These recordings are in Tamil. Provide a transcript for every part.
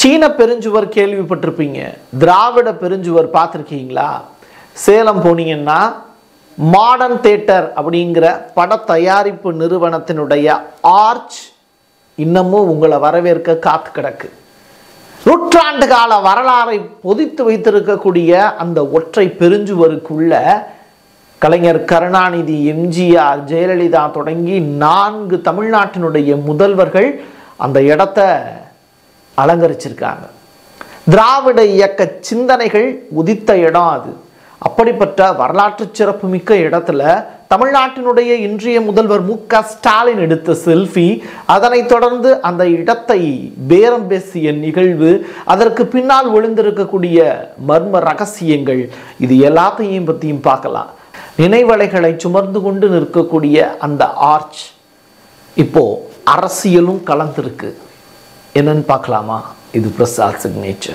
சீன பெருஞ்சுவர் கேள்விப்பட்டிருப்பீங்க திராவிட பெருஞ்சுவர் பார்த்துருக்கீங்களா சேலம் போனீங்கன்னா மாடர்ன் தேட்டர் அப்படிங்கிற பட தயாரிப்பு நிறுவனத்தினுடைய ஆர்ச் இன்னமும் உங்களை வரவேற்க காத்து கிடக்கு நூற்றாண்டு கால வரலாறை பொதித்து வைத்திருக்கக்கூடிய அந்த ஒற்றை பெருஞ்சுவருக்குள்ள கலைஞர் கருணாநிதி எம்ஜிஆர் ஜெயலலிதா தொடங்கி நான்கு தமிழ்நாட்டினுடைய முதல்வர்கள் அந்த இடத்த அலங்கரிச்சிருக்காங்க திராவிட இயக்க சிந்தனைகள் உதித்த இடம் அது அப்படிப்பட்ட வரலாற்று சிறப்புமிக்க இடத்துல தமிழ்நாட்டினுடைய இன்றைய முதல்வர் மு க ஸ்டாலின் எடுத்த செல்ஃபி அதனைத் தொடர்ந்து அந்த இடத்தை பேரம் பேசிய நிகழ்வு அதற்கு பின்னால் ஒளிந்திருக்கக்கூடிய மர்ம ரகசியங்கள் இது எல்லாத்தையும் பற்றியும் பார்க்கலாம் நினைவலைகளை சுமர்ந்து கொண்டு நிற்கக்கூடிய அந்த ஆர்ச் இப்போ அரசியலும் கலந்திருக்கு என்னன்னு பார்க்கலாமா இது Prasad signature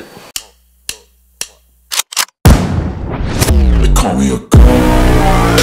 They call me a god.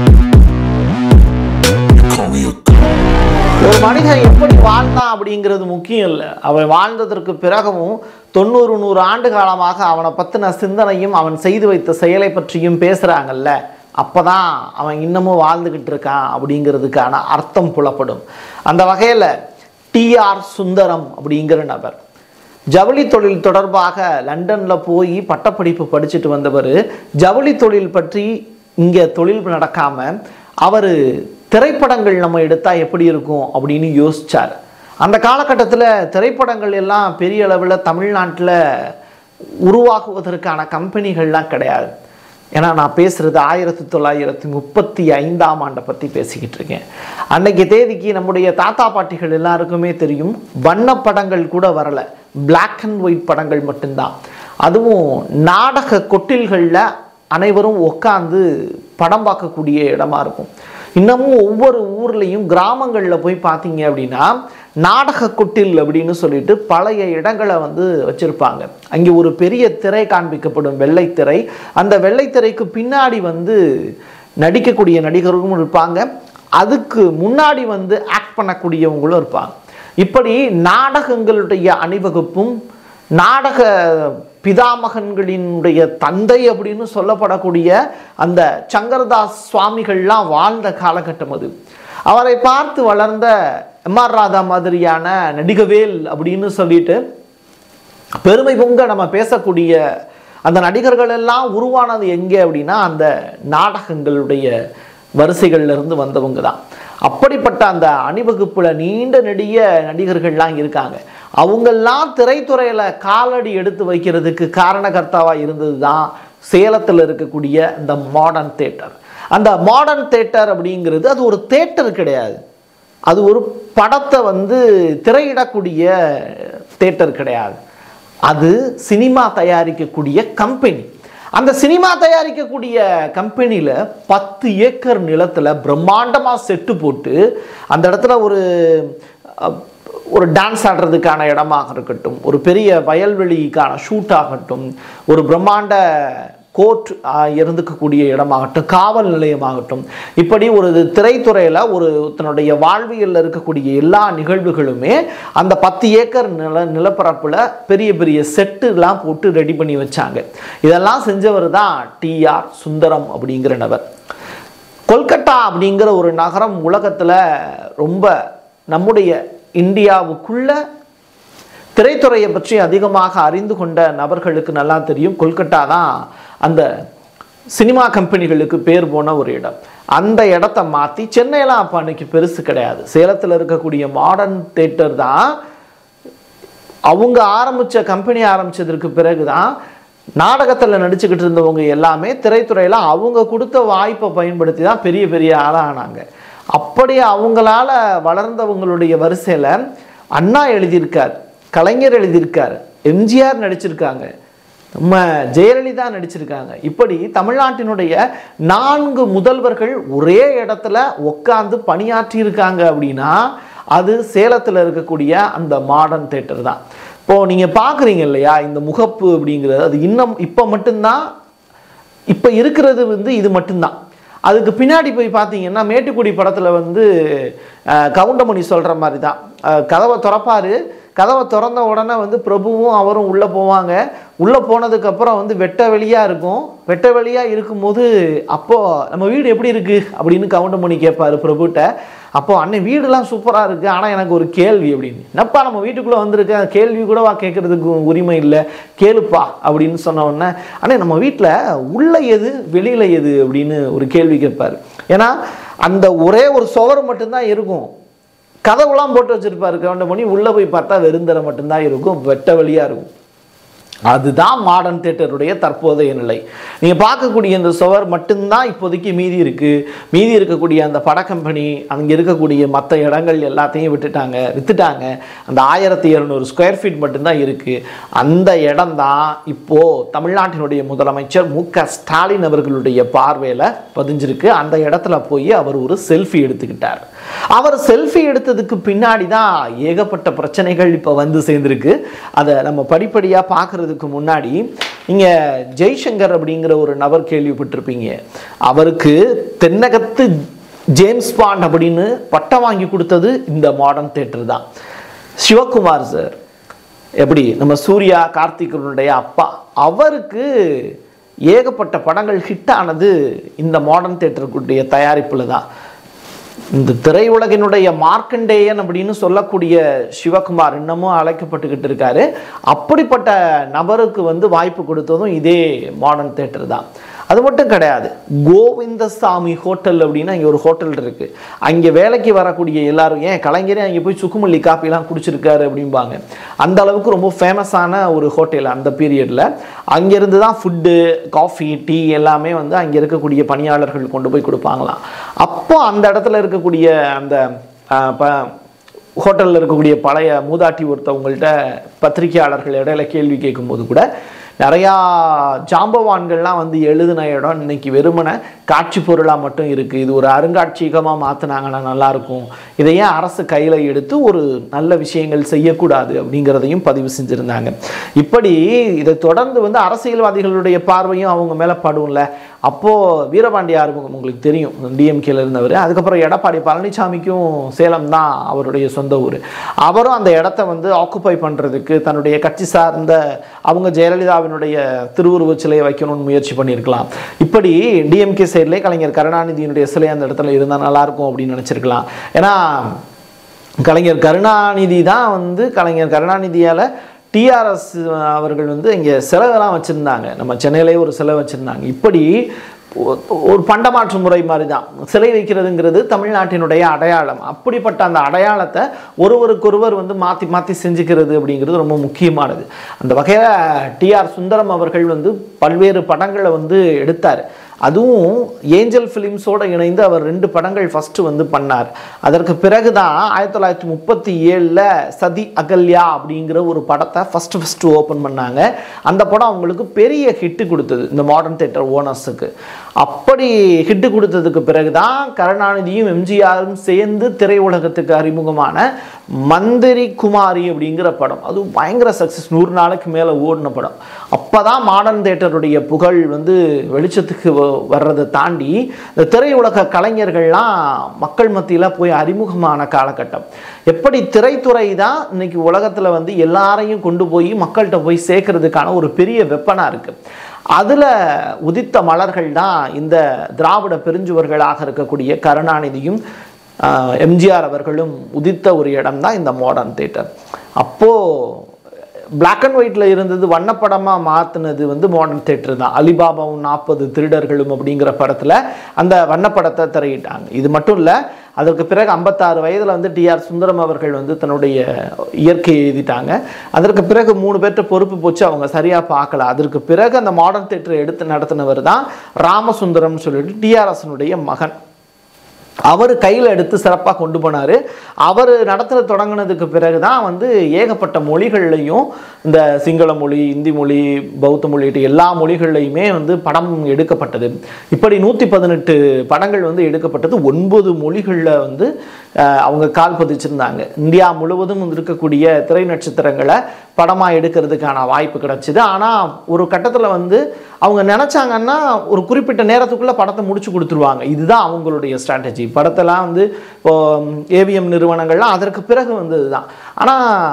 They call me a god. ஒரு மனிதன் எப்படி வாழ்ந்தான் அப்படிங்கிறது முக்கியம் இல்லை அவன் வாழ்ந்ததற்கு பிறகும் தொண்ணூறு நூறு ஆண்டு காலமாக அவனை பற்றின சிந்தனையும் அவன் செய்து வைத்த செயலை பற்றியும் பேசுகிறாங்கல்ல அப்பதான் அவன் இன்னமும் வாழ்ந்துக்கிட்டு இருக்கான் அப்படிங்கிறதுக்கான அர்த்தம் புலப்படும் அந்த வகையில் டிஆர் சுந்தரம் அப்படிங்கிற நபர் ஜவுளி தொழில் தொடர்பாக லண்டனில் போய் பட்டப்படிப்பு படிச்சுட்டு வந்தவர் ஜவுளி தொழில் பற்றி இங்கே தொழில் நடக்காமல் அவர் திரைப்படங்கள் நம்ம எடுத்தால் எப்படி இருக்கும் அப்படின்னு யோசிச்சார் அந்த காலகட்டத்தில் திரைப்படங்கள் எல்லாம் பெரிய அளவில் தமிழ்நாட்டில் உருவாக்குவதற்கான கம்பெனிகள்லாம் கிடையாது ஏன்னா நான் பேசுகிறது ஆயிரத்தி தொள்ளாயிரத்தி முப்பத்தி ஐந்தாம் ஆண்டை பற்றி பேசிக்கிட்டு இருக்கேன் அன்னைக்கு தேதிக்கு நம்முடைய தாத்தா பாட்டிகள் எல்லாருக்குமே தெரியும் வண்ண படங்கள் கூட வரலை Black அண்ட் ஒயிட் படங்கள் மட்டும்தான் அதுவும் நாடக கொட்டில்களில் அனைவரும் உட்காந்து படம் பார்க்கக்கூடிய இடமா இருக்கும் இன்னமும் ஒவ்வொரு ஊர்லேயும் கிராமங்களில் போய் பார்த்தீங்க அப்படின்னா நாடக கொட்டில் அப்படின்னு சொல்லிட்டு பழைய இடங்களை வந்து வச்சுருப்பாங்க அங்கே ஒரு பெரிய திரை காண்பிக்கப்படும் வெள்ளைத்திரை அந்த வெள்ளைத்திரைக்கு பின்னாடி வந்து நடிக்கக்கூடிய நடிகர்களும் இருப்பாங்க அதுக்கு முன்னாடி வந்து ஆக்ட் பண்ணக்கூடியவங்களும் இருப்பாங்க இப்படி நாடகங்களுடைய அணிவகுப்பும் நாடக பிதாமகன்களினுடைய தந்தை அப்படின்னு சொல்லப்படக்கூடிய அந்த சங்கரதாஸ் சுவாமிகள்லாம் வாழ்ந்த காலகட்டம் அது அவரை பார்த்து வளர்ந்த எம் ஆர் ராதா மாதிரியான நடிகவேல் அப்படின்னு சொல்லிட்டு பெருமை பொங்க நம்ம பேசக்கூடிய அந்த நடிகர்கள் எல்லாம் உருவானது எங்கே அப்படின்னா அந்த நாடகங்களுடைய வரிசைகள்ல இருந்து வந்தவங்க தான் அப்படிப்பட்ட அந்த அணிவகுப்புல நீண்ட நெடிய நடிகர்கள்லாம் இருக்காங்க அவங்கெல்லாம் திரைத்துறையில காலடி எடுத்து வைக்கிறதுக்கு காரணகர்த்தாவா இருந்தது தான் சேலத்தில் இருக்கக்கூடிய இந்த மாடர்ன் தேட்டர் அந்த மாடர்ன் தேட்டர் அப்படிங்கிறது அது ஒரு தேட்டர் கிடையாது அது ஒரு படத்தை வந்து திரையிடக்கூடிய தேட்டர் கிடையாது அது சினிமா தயாரிக்கக்கூடிய கம்பெனி அந்த சினிமா தயாரிக்கக்கூடிய கம்பெனியில் பத்து ஏக்கர் நிலத்தில் பிரம்மாண்டமாக செட்டு போட்டு அந்த இடத்துல ஒரு அஹ், ஒரு டான்ஸ் ஆடுறதுக்கான இடமாக இருக்கட்டும் ஒரு பெரிய வயல்வெளிக்கான ஷூட் ஆகட்டும் ஒரு பிரம்மாண்ட கோர்ட் இருந்துக்கக்கூடிய இடமாகட்டும் காவல் நிலையமாகட்டும் இப்படி ஒரு திரைத்துறையில் ஒரு தன்னுடைய வாழ்வியலில் இருக்கக்கூடிய எல்லா நிகழ்வுகளுமே அந்த பத்து ஏக்கர் நில நிலப்பரப்பில் பெரிய பெரிய செட்டுலாம் போட்டு ரெடி பண்ணி வச்சாங்க இதெல்லாம் செஞ்சவர் தான் டிஆர் சுந்தரம் அப்படிங்கிற நபர் கொல்கத்தா அப்படிங்கிற ஒரு நகரம் உலகத்தில் ரொம்ப நம்முடைய இந்தியாவுக்குள்ள திரைத்துறையை பற்றி அதிகமாக அறிந்து கொண்ட நபர்களுக்கு நல்லா தெரியும் கொல்கத்தா தான் அந்த சினிமா கம்பெனிகளுக்கு பேர் போன ஒரு இடம் அந்த இடத்த மாற்றி சென்னையெல்லாம் அப்போ அன்னைக்கு பெருசு கிடையாது சேலத்தில் இருக்கக்கூடிய மாடர்ன் தேட்டர் தான் அவங்க ஆரம்பித்த கம்பெனி ஆரம்பிச்சதற்கு பிறகு தான் நாடகத்தில் நடிச்சுக்கிட்டு இருந்தவங்க எல்லாமே திரைத்துறையில் அவங்க கொடுத்த வாய்ப்பை பயன்படுத்தி தான் பெரிய பெரிய ஆளாக ஆனாங்க அப்படி அவங்களால வளர்ந்தவங்களுடைய வரிசையில் அண்ணா எழுதியிருக்கார் கலைஞர் எழுதியிருக்கார் எம்ஜிஆர் நடிச்சிருக்காங்க நம்ம ஜெயலலிதா நடிச்சிருக்காங்க இப்படி தமிழ்நாட்டினுடைய நான்கு முதல்வர்கள் ஒரே இடத்துல உட்காந்து பணியாற்றி இருக்காங்க அப்படின்னா அது சேலத்தில் இருக்கக்கூடிய அந்த மாடர்ன் தேட்டர் தான் இப்போது நீங்கள் பார்க்குறீங்க இல்லையா இந்த முகப்பு அப்படிங்கிறது அது இன்னும் இப்போ மட்டும்தான் இப்போ இருக்கிறது வந்து இது மட்டும்தான் அதுக்கு பின்னாடி போய் பார்த்தீங்கன்னா மேட்டுக்குடி படத்தில் வந்து அஹ், கவுண்டமணி சொல்கிற மாதிரி தான் அஹ், கதவை திறப்பாரு கதவை திறந்த உடனே வந்து பிரபுவும் அவரும் உள்ளே போவாங்க உள்ளே போனதுக்கப்புறம் வந்து வெட்ட வெளியாக இருக்கும் வெட்ட வெளியாக இருக்கும்போது அப்போது நம்ம வீடு எப்படி இருக்குது அப்படின்னு கவுண்ட் பண்ணி கேட்பாரு பிரபுட்ட அப்போ அண்ணன் வீடுலாம் சூப்பராக இருக்குது ஆனால் எனக்கு ஒரு கேள்வி அப்படின்னு என்னப்பா நம்ம வீட்டுக்குள்ளே வந்திருக்க அந்த கேள்வி கூடவா கேட்குறதுக்கு உரிமை இல்லை கேளுப்பா அப்படின்னு சொன்ன உடனே அண்ணே நம்ம வீட்டில் உள்ள எது வெளியில் எது அப்படின்னு ஒரு கேள்வி கேட்பாரு ஏன்னா அந்த ஒரே ஒரு சுவர் மட்டும்தான் இருக்கும் கதவுலாம் போட்டு வச்சிருப்பாரு கவுண்ட பண்ணி உள்ளே போய் பார்த்தா வெறுந்தரை மட்டும்தான் இருக்கும் வெட்ட வழியாக இருக்கும் அதுதான் மாடர்ன் தேட்டருடைய தற்போதைய நிலை நீங்கள் பார்க்கக்கூடிய இந்த சுவர் மட்டும்தான் இப்போதைக்கு மீதி இருக்குது மீதி இருக்கக்கூடிய அந்த பட கம்பெனி அங்கே இருக்கக்கூடிய மற்ற இடங்கள் எல்லாத்தையும் விட்டுட்டாங்க வித்துட்டாங்க அந்த ஆயிரத்தி இரநூறு ஸ்கொயர் ஃபீட் மட்டும்தான் இருக்குது அந்த இடம் தான் இப்போது தமிழ்நாட்டினுடைய முதலமைச்சர் மு க ஸ்டாலின் அவர்களுடைய பார்வையில் பதிஞ்சிருக்கு அந்த இடத்துல போய் அவர் ஒரு செல்ஃபி எடுத்துக்கிட்டார் அவர் செல்ஃபி எடுத்ததுக்கு பின்னாடி தான் ஏகப்பட்ட பிரச்சனைகள் இப்போ வந்து சேர்ந்துருக்கு அதை நம்ம படிப்படியாக பார்க்கறதுக்கு முன்னாடி இங்கே ஜெய்சங்கர் அப்படிங்கிற ஒரு நபர் கேள்விப்பட்டிருப்பீங்க அவருக்கு தென்னகத்து ஜேம்ஸ் பாண்ட் அப்படின்னு பட்டம் வாங்கி கொடுத்தது இந்த மாடர்ன் தேட்டர் தான் சிவகுமார் சார் எப்படி நம்ம சூர்யா கார்த்திகனுடைய அப்பா அவருக்கு ஏகப்பட்ட படங்கள் ஹிட் ஆனது இந்த மாடர்ன் தேட்டருக்குடைய தயாரிப்பில் தான் இந்த திரையுலகினுடைய மார்க்கண்டேயன் அப்படின்னு சொல்லக்கூடிய சிவகுமார் இன்னமும் அழைக்கப்பட்டுக்கிட்டு இருக்காரு அப்படிப்பட்ட நபருக்கு வந்து வாய்ப்பு கொடுத்ததும் இதே மாடர்ன் தேட்டர் தான் அது மட்டும் கிடையாது கோவிந்தசாமி ஹோட்டல் அப்படின்னு அங்கே ஒரு ஹோட்டல் இருக்கு அங்கே வேலைக்கு வரக்கூடிய எல்லாரும் ஏன் கலைஞரே அங்கே போய் சுக்குமல்லி காப்பிலாம் குடிச்சிருக்காரு அப்படிம்பாங்க அந்த அளவுக்கு ரொம்ப ஃபேமஸான ஒரு ஹோட்டல் அந்த பீரியடில் அங்கேருந்து தான் ஃபுட்டு காஃபி டீ எல்லாமே வந்து அங்கே இருக்கக்கூடிய பணியாளர்கள் கொண்டு போய் கொடுப்பாங்களாம் அப்போ அந்த இடத்துல இருக்கக்கூடிய அந்த ஆஹ், ப ஹோட்டலில் இருக்கக்கூடிய பழைய மூதாட்டி ஒருத்தவங்கள்ட்ட பத்திரிகையாளர்கள் இடையில கேள்வி கேட்கும்போது கூட நிறையா ஜாம்பவான்கள்லாம் வந்து எழுதின இடம் இன்னைக்கு வெறுமனை காட்சி பொருளாக மட்டும் இருக்குது இது ஒரு அருங்காட்சியகமாக மாற்றினாங்கன்னா நல்லாயிருக்கும் இதை ஏன் அரசு கையில் எடுத்து ஒரு நல்ல விஷயங்கள் செய்யக்கூடாது அப்படிங்கிறதையும் பதிவு செஞ்சுருந்தாங்க இப்படி இதை தொடர்ந்து வந்து அரசியல்வாதிகளுடைய பார்வையும் அவங்க மேலே படும்ல அப்போது வீரபாண்டிய ஆறுமுகம் உங்களுக்கு தெரியும் டிஎம்கேல இருந்தவர் அதுக்கப்புறம் எடப்பாடி பழனிசாமிக்கும் சேலம் தான் அவருடைய சொந்த ஊர் அவரும் அந்த இடத்த வந்து ஆக்குப்பை பண்ணுறதுக்கு தன்னுடைய கட்சி சார்ந்த அவங்க ஜெயலலிதாவினுடைய திருவுருவச் சிலையை வைக்கணும்னு முயற்சி பண்ணியிருக்கலாம் இப்படி டிஎம்கே சைட்லேயே கலைஞர் கருணாநிதியினுடைய சிலை அந்த இடத்துல இருந்தால் நல்லாயிருக்கும் அப்படின்னு நினச்சிருக்கலாம் ஏன்னா கலைஞர் கருணாநிதி தான் வந்து கலைஞர் கருணாநிதியால் டிஆர்எஸ் அவர்கள் வந்து இங்கே சிலைகள்லாம் வச்சுருந்தாங்க நம்ம சென்னையிலேயே ஒரு சிலை வச்சுருந்தாங்க இப்படி ஒ- ஒரு பண்டமாற்று முறை மாதிரி தான் சிலை வைக்கிறதுங்கிறது தமிழ்நாட்டினுடைய அடையாளம் அப்படிப்பட்ட அந்த அடையாளத்தை ஒருவருக்கொருவர் வந்து மாற்றி மாற்றி செஞ்சுக்கிறது அப்படிங்கிறது ரொம்ப முக்கியமானது அந்த வகையில் டிஆர் சுந்தரம் அவர்கள் வந்து பல்வேறு படங்களை வந்து எடுத்தார் அதுவும் ஏஞ்சல் ஃபிலிம்ஸோட இணைந்து அவர் ரெண்டு படங்கள் ஃபஸ்ட்டு வந்து பண்ணார் அதற்கு பிறகு தான் ஆயிரத்தி தொள்ளாயிரத்தி முப்பத்தி ஏழில் சதி அகல்யா அப்படிங்கிற ஒரு படத்தை ஃபஸ்ட்டு ஃபஸ்ட்டு ஓப்பன் பண்ணாங்க அந்த படம் அவங்களுக்கு பெரிய ஹிட்டு கொடுத்தது இந்த மாடர்ன் தேட்டர் ஓனர்ஸுக்கு அப்படி ஹிட்டு கொடுத்ததுக்கு பிறகு தான் கருணாநிதியும் எம்ஜிஆரும் சேர்ந்து திரையுலகத்துக்கு அறிமுகமான மந்திரி குமாரி அப்படிங்கிற படம் அது பயங்கர சக்ஸஸ் நூறு நாளைக்கு மேலே ஓடின படம் அப்போ தான் மாடர்ன் தேட்டருடைய புகழ் வந்து வெளிச்சத்துக்கு வ- வர்றதை தாண்டி இந்த திரையுலக கலைஞர்கள்லாம் மக்கள் மத்தியில் போய் அறிமுகமான காலகட்டம் எப்படி திரைத்துறை தான் இன்னைக்கு உலகத்தில் வந்து எல்லாரையும் கொண்டு போய் மக்கள்கிட்ட போய் சேர்க்கறதுக்கான ஒரு பெரிய வெப்பனாக இருக்குது அதில் உதித்த மலர்கள் தான் இந்த திராவிட பெருஞ்சுவர்களாக இருக்கக்கூடிய கருணாநிதியும் ஆஹ், எம்ஜிஆர் அவர்களும் உதித்த ஒரு இடம் தான் இந்த மாடர்ன் தேட்டர் அப்போது Black அண்ட் ஒயிட்டில் இருந்தது வண்ணப்படமாக மாற்றினது வந்து மாடர்ன் தேட்டர் தான் அலிபாபாவும் நாற்பது திருடர்களும் அப்படிங்கிற படத்தில் அந்த வண்ணப்படத்தை திரையிட்டாங்க இது மட்டும் இல்லை அதற்கு பிறகு ஐம்பத்தாறு வயதில் வந்து டிஆர் சுந்தரம் அவர்கள் வந்து தன்னுடைய இயற்கையை எழுதிட்டாங்க அதற்கு பிறகு மூணு பேர்ட்ட பொறுப்பு போச்சு அவங்க சரியாக பார்க்கல அதற்கு பிறகு அந்த மாடர்ன் தேட்டரை எடுத்து நடத்தினவர் தான் ராமசுந்தரம்னு சொல்லிட்டு டிஆர்எஸ்னுடைய மகன் அவர் கையில் எடுத்து சிறப்பாக கொண்டு போனார் அவர் நடத்த தொடங்கினதுக்கு பிறகு தான் வந்து ஏகப்பட்ட மொழிகள்லையும் இந்த சிங்கள மொழி இந்தி மொழி பௌத்த மொழி உள்ளிட்ட எல்லா மொழிகள்லையுமே வந்து படம் எடுக்கப்பட்டது இப்படி நூற்றி பதினெட்டு படங்கள் வந்து எடுக்கப்பட்டது ஒன்பது மொழிகளில் வந்து அஹ், அவங்க கால் பதிச்சிருந்தாங்க இந்தியா முழுவதும் இருக்கக்கூடிய திரை நட்சத்திரங்களை படமாக எடுக்கிறதுக்கான வாய்ப்பு கிடைச்சிது ஆனால் ஒரு கட்டத்தில் வந்து அவங்க நினச்சாங்கன்னா ஒரு குறிப்பிட்ட நேரத்துக்குள்ளே படத்தை முடிச்சு கொடுத்துருவாங்க இதுதான் அவங்களுடைய ஸ்ட்ராட்டஜி படத்தெல்லாம் வந்து இப்போ ஏவிஎம் நிறுவனங்கள்லாம் அதற்கு பிறகு வந்தது தான் ஆனால்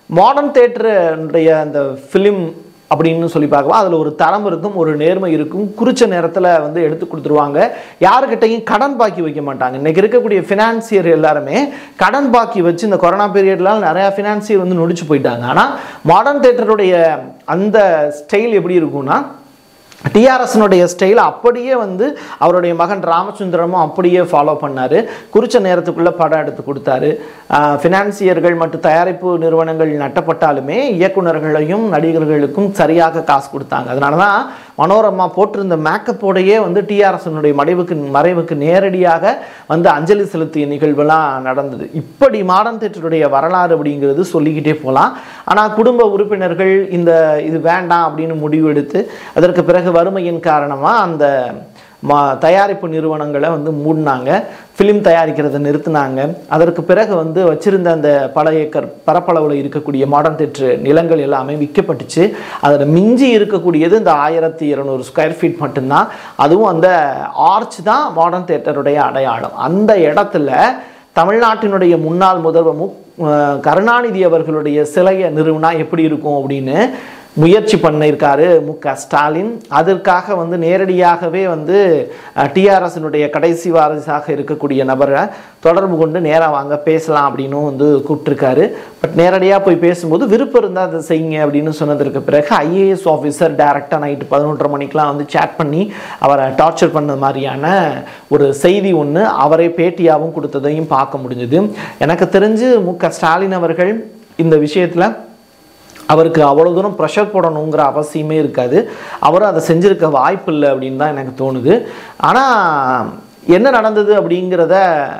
மாடர்ன் தேட்டருடைய அந்த ஃபிலிம் அப்படின்னு சொல்லி பார்க்கலாம் அதில் ஒரு தரம் இருக்கும் ஒரு நேர்மை இருக்கும் குறிச்ச நேரத்தில் வந்து எடுத்து கொடுத்துருவாங்க யாருக்கிட்டையும் கடன் பாக்கி வைக்க மாட்டாங்க இன்னைக்கு இருக்கக்கூடிய ஃபினான்சியர் எல்லாருமே கடன் பாக்கி வச்சு இந்த கொரோனா பீரியட்லாம் நிறையா ஃபினான்சியர் வந்து நொடிச்சு போயிட்டாங்க ஆனால் மாடர்ன் தேட்டருடைய அந்த ஸ்டைல் எப்படி இருக்கும்னா டிஆர்எஸ்னுடைய ஸ்டைல் அப்படியே வந்து அவருடைய மகன் ராமச்சந்திரமும் அப்படியே ஃபாலோ பண்ணார் குறித்த நேரத்துக்குள்ளே படம் எடுத்து கொடுத்தாரு ஃபினான்சியர்கள் மற்றும் தயாரிப்பு நிறுவனங்கள் நட்டப்பட்டாலுமே இயக்குனர்களையும் நடிகர்களுக்கும் சரியாக காசு கொடுத்தாங்க அதனால தான் மனோரமா போட்டிருந்த மேக்கப்போடையே வந்து டிஆர்எஸ்னுடைய மறைவுக்கு மறைவுக்கு நேரடியாக வந்து அஞ்சலி செலுத்திய நிகழ்வெல்லாம் நடந்தது இப்படி மாடர்ன் தேட்டருடைய வரலாறு அப்படிங்கிறது சொல்லிக்கிட்டே போகலாம் ஆனால் குடும்ப உறுப்பினர்கள் இந்த இது வேண்டாம் அப்படின்னு முடிவு எடுத்து அதற்கு பிறகு வறுமையின் காரணமாக அந்த மா தயாரிப்பு நிறுவனங்களை வந்து மூடினாங்க ஃபிலிம் தயாரிக்கிறதை நிறுத்தினாங்க அதற்கு பிறகு வந்து வச்சிருந்த அந்த பல ஏக்கர் பரப்பளவில் இருக்கக்கூடிய மாடர்ன் தேட்ரு நிலங்கள் எல்லாமே விற்கப்பட்டுச்சு அதில் மிஞ்சி இருக்கக்கூடியது இந்த ஆயிரத்தி இருநூறு ஸ்கொயர் ஃபீட் மட்டும்தான் அதுவும் அந்த ஆர்ச் தான் மாடர்ன் தேட்டருடைய அடையாளம் அந்த இடத்துல தமிழ்நாட்டினுடைய முன்னாள் முதல்வர் மு அஹ் கருணாநிதி அவர்களுடைய சிலையை நிறுவனா எப்படி இருக்கும் அப்படின்னு முயற்சி பண்ணியிருக்காரு மு க ஸ்டாலின் அதற்காக வந்து நேரடியாகவே வந்து டிஆர்எஸ்னுடைய கடைசி வாரிசாக இருக்கக்கூடிய நபரை தொடர்பு கொண்டு நேராக வாங்க பேசலாம் அப்படின்னும் வந்து கூப்பிட்டுருக்காரு பட் நேரடியாக போய் பேசும்போது விருப்பம் இருந்தால் அதை செய்யுங்க அப்படின்னு சொன்னதற்கு பிறகு ஐஏஎஸ் ஆஃபீஸர் டேரெக்டாக நைட்டு பதினொன்றரை மணிக்கெலாம் வந்து சேட் பண்ணி அவரை டார்ச்சர் பண்ண மாதிரியான ஒரு செய்தி ஒன்று அவரே பேட்டியாகவும் கொடுத்ததையும் பார்க்க முடிஞ்சுது எனக்கு தெரிஞ்சு மு க ஸ்டாலின் அவர்கள் இந்த விஷயத்தில் அவருக்கு அவ்வளோ தூரம் ப்ரெஷர் போடணுங்கிற அவசியமே இருக்காது அவரும் அதை செஞ்சிருக்க வாய்ப்பு இல்லை அப்படின்னு தான் எனக்கு தோணுது ஆனால் என்ன நடந்தது அப்படிங்கிறத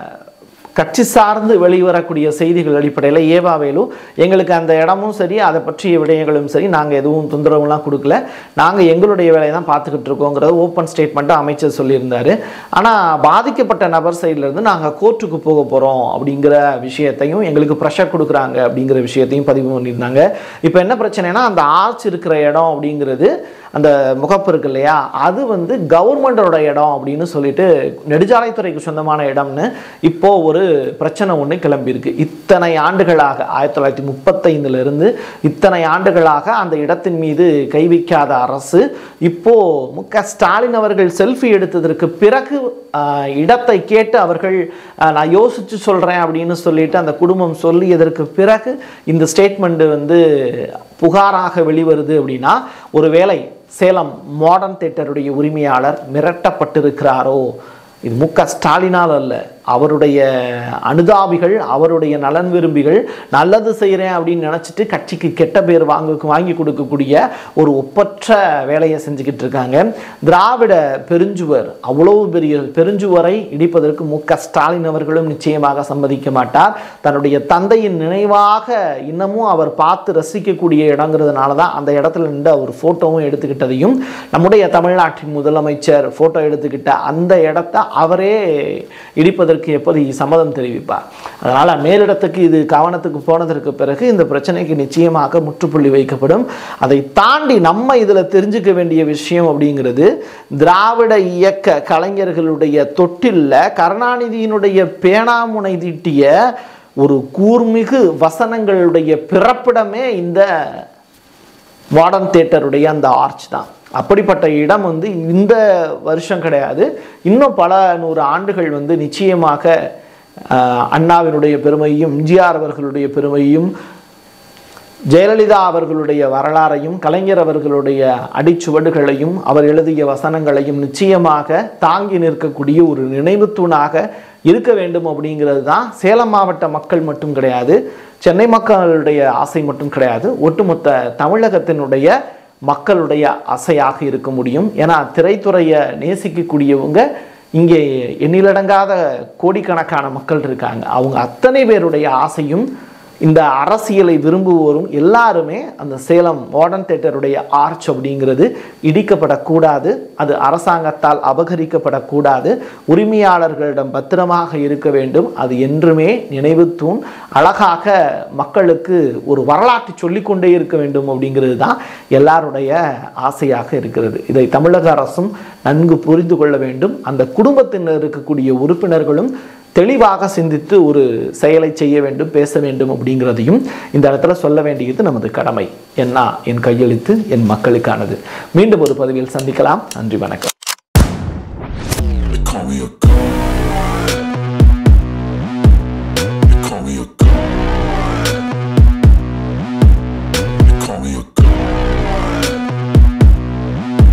கட்சி சார்ந்து வெளிவரக்கூடிய செய்திகள் அடிப்படையில் ஏவாவேலு எங்களுக்கு அந்த இடமும் சரி அதை பற்றிய விடயங்களும் சரி நாங்கள் எதுவும் தொந்தரவுலாம் கொடுக்கல நாங்கள் எங்களுடைய வேலையை தான் பார்த்துக்கிட்டு இருக்கோங்கிறத ஓப்பன் ஸ்டேட்மெண்ட்டை அமைச்சர் சொல்லியிருந்தார் ஆனால் பாதிக்கப்பட்ட நபர் சைட்லேருந்து நாங்கள் கோர்ட்டுக்கு போக போகிறோம் அப்படிங்கிற விஷயத்தையும் எங்களுக்கு ப்ரெஷர் கொடுக்குறாங்க அப்படிங்கிற விஷயத்தையும் பதிவு பண்ணியிருந்தாங்க இப்போ என்ன பிரச்சனைனா அந்த ஆர்ச் இருக்கிற இடம் அப்படிங்கிறது அந்த முகப்பு இருக்கு இல்லையா அது வந்து கவர்மெண்டோட இடம் அப்படின்னு சொல்லிட்டு நெடுஞ்சாலைத்துறைக்கு சொந்தமான இடம்னு இப்போ ஒரு பிரச்சனை ஒன்று கிளம்பியிருக்கு இத்தனை ஆண்டுகளாக ஆயிரத்தி தொள்ளாயிரத்தி முப்பத்தைந்துல இருந்து இத்தனை ஆண்டுகளாக அந்த இடத்தின் மீது கை வைக்காத அரசு இப்போ மு க ஸ்டாலின் அவர்கள் செல்ஃபி எடுத்ததற்கு பிறகு ஆஹ், இடத்தை கேட்டு அவர்கள் ஆஹ், நான் யோசிச்சு சொல்றேன் அப்படின்னு சொல்லிட்டு அந்த குடும்பம் சொல்லியதற்கு பிறகு இந்த ஸ்டேட்மெண்ட் வந்து புகாராக வெளிவருது அப்படின்னா ஒருவேளை சேலம் மாடர்ன் தேட்டருடைய உரிமையாளர் மிரட்டப்பட்டிருக்கிறாரோ இது மு க ஸ்டாலினால் அல்ல அவருடைய அனுதாபிகள் அவருடைய நலன் விரும்பிகள் நல்லது செய்கிறேன் அப்படின்னு நினச்சிட்டு கட்சிக்கு கெட்ட பேர் வாங்க வாங்கி கொடுக்கக்கூடிய ஒரு ஒப்பற்ற வேலையை செஞ்சுக்கிட்டு இருக்காங்க திராவிட பெருஞ்சுவர் அவ்வளவு பெரிய பெருஞ்சுவரை இடிப்பதற்கு மு க ஸ்டாலின் அவர்களும் நிச்சயமாக சம்மதிக்க மாட்டார் தன்னுடைய தந்தையின் நினைவாக இன்னமும் அவர் பார்த்து ரசிக்கக்கூடிய இடங்கிறதுனால தான் அந்த இடத்துல நின்று அவர் ஃபோட்டோவும் எடுத்துக்கிட்டதையும் நம்முடைய தமிழ்நாட்டின் முதலமைச்சர் ஃபோட்டோ எடுத்துக்கிட்ட அந்த இடத்த அவரே இடிப்பதற்கு எப்படி சம்மதம் தெரிவிப்பார் அதனால் மேலிடத்துக்கு இது கவனத்துக்கு போனதற்கு பிறகு இந்த பிரச்சனைக்கு நிச்சயமாக முற்றுப்புள்ளி வைக்கப்படும் அதை தாண்டி நம்ம இதில் தெரிஞ்சுக்க வேண்டிய விஷயம் அப்படிங்கிறது திராவிட இயக்க கலைஞர்களுடைய தொட்டில்ல கருணாநிதியினுடைய பேணாமுனை தீட்டிய ஒரு கூர்மிகு வசனங்களுடைய பிறப்பிடமே இந்த மாடர்ன் தேட்டருடைய அந்த ஆர்ச் தான் அப்படிப்பட்ட இடம் வந்து இந்த வருஷம் கிடையாது இன்னும் பல நூறு ஆண்டுகள் வந்து நிச்சயமாக ஆஹ், அண்ணாவினுடைய பெருமையும் எம்ஜிஆர் அவர்களுடைய பெருமையும் ஜெயலலிதா அவர்களுடைய வரலாறையும் கலைஞர் அவர்களுடைய அடிச்சுவடுகளையும் அவர் எழுதிய வசனங்களையும் நிச்சயமாக தாங்கி நிற்கக்கூடிய ஒரு நினைவு தூணாக இருக்க வேண்டும் அப்படிங்கிறது தான் சேலம் மாவட்ட மக்கள் மட்டும் கிடையாது சென்னை மக்களுடைய ஆசை மட்டும் கிடையாது ஒட்டுமொத்த தமிழகத்தினுடைய மக்களுடைய ஆசையாக இருக்க முடியும் ஏன்னா திரைத்துறையை நேசிக்கக்கூடியவங்க இங்கே எண்ணிலடங்காத கோடிக்கணக்கான மக்கள் இருக்காங்க அவங்க அத்தனை பேருடைய ஆசையும் இந்த அரசியலை விரும்புவோரும் எல்லாருமே அந்த சேலம் மாடர்ன் தேட்டருடைய ஆர்ச் அப்படிங்கிறது இடிக்கப்படக்கூடாது அது அரசாங்கத்தால் அபகரிக்கப்படக்கூடாது உரிமையாளர்களிடம் பத்திரமாக இருக்க வேண்டும் அது என்றுமே நினைவு தூண் அழகாக மக்களுக்கு ஒரு வரலாற்றை சொல்லிக்கொண்டே இருக்க வேண்டும் அப்படிங்கிறது தான் எல்லாருடைய ஆசையாக இருக்கிறது இதை தமிழக அரசும் நன்கு புரிந்து கொள்ள வேண்டும் அந்த குடும்பத்தினர் இருக்கக்கூடிய உறுப்பினர்களும் தெளிவாக சிந்தித்து ஒரு செயலை செய்ய வேண்டும் பேச வேண்டும் அப்படிங்கிறதையும் இந்த இடத்துல சொல்ல வேண்டியது நமது கடமை என்ன என் கையெழுத்து என் மக்களுக்கானது மீண்டும் ஒரு பதிவில் சந்திக்கலாம் நன்றி வணக்கம் They call me a god.